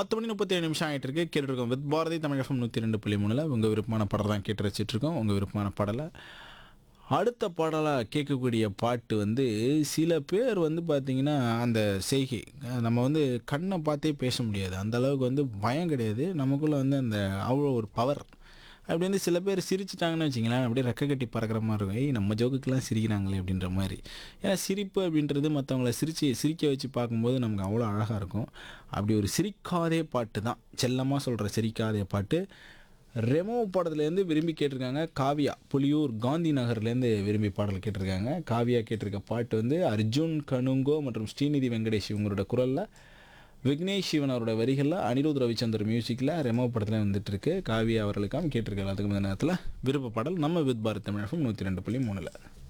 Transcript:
பத்து மணி முப்பத்தி ஏழு நிமிஷம் ஆகிட்டு இருக்கு கேட்டுருக்கோம் வித் பாரதி தமிழகம் நூற்றி ரெண்டு புள்ளி மூணில் உங்கள் விருப்பமான படம் தான் கேட்டு ரசிச்சிட்டு இருக்கோம் உங்கள் விருப்பமான பாடலை அடுத்த பாடலாக கேட்கக்கூடிய பாட்டு வந்து சில பேர் வந்து பார்த்திங்கன்னா அந்த செய்கை நம்ம வந்து கண்ணை பார்த்தே பேச முடியாது அந்த அளவுக்கு வந்து பயம் கிடையாது நமக்குள்ளே வந்து அந்த அவ்வளோ ஒரு பவர் அப்படி வந்து சில பேர் சிரிச்சிட்டாங்கன்னு வச்சிங்களேன் அப்படியே ரெக்க கட்டி பறக்கிற மாதிரி இருக்கும் ஏய் நம்ம ஜோக்குக்கெல்லாம் சிரிக்கிறாங்களே அப்படின்ற மாதிரி ஏன்னா சிரிப்பு அப்படின்றது மற்றவங்கள சிரிச்சு சிரிக்க வச்சு பார்க்கும்போது நமக்கு அவ்வளோ அழகாக இருக்கும் அப்படி ஒரு சிரிக்காதே பாட்டு தான் செல்லமாக சொல்கிற சிரிக்காதே பாட்டு ரெமோ படத்துலேருந்து விரும்பி கேட்டிருக்காங்க காவியா புலியூர் காந்தி நகர்லேருந்து விரும்பி பாடல் கேட்டிருக்காங்க காவியா கேட்டிருக்க பாட்டு வந்து அர்ஜுன் கனுங்கோ மற்றும் ஸ்ரீநிதி வெங்கடேஷ் இவங்களோட குரலில் விக்னேஷ் சிவன் அவரோட வரிகளில் அனிருத் ரவிச்சந்தர் மியூசிக்கில் ரெமோ படத்தில் வந்துட்டு இருக்கு காவியா அவர்களுக்காக கேட்டிருக்காரு அதுக்கு முந்தின நேரத்தில் விருப்ப பாடல் நம்ம வித் பாரத் தமிழகம் நூற்றி ரெண்டு புள்ளி மூணில்